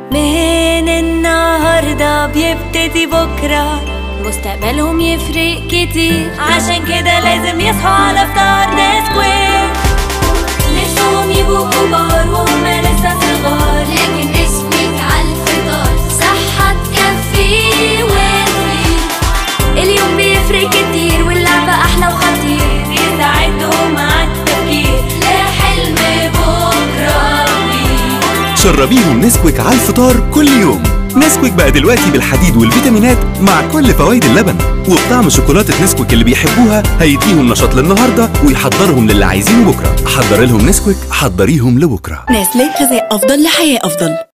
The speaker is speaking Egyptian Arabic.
من النهاردة بيبتدي بكرة مستقبلهم يفرق كتير عشان كده لازم يصحوا على فطار نسكويك نفسهم يبقوا كبار وهم لسه صغار لكن نسويك عالفطار صحة تكفي وتفيد اليوم بيفرق كتير واللعبة أحلى وخطير يساعدهم على التفكير لحلم بكرة جديد. شربيهم نسكويك على الفطار كل يوم نسكويك بقى دلوقتي بالحديد والفيتامينات مع كل فوائد اللبن وبطعم شوكولاتة نسكويك اللي بيحبوها هيديهم نشاط للنهاردة ويحضرهم للي عايزينه بكرة حضر لهم نسكويك حضريهم لبكرة نسلي غذاء أفضل لحياة أفضل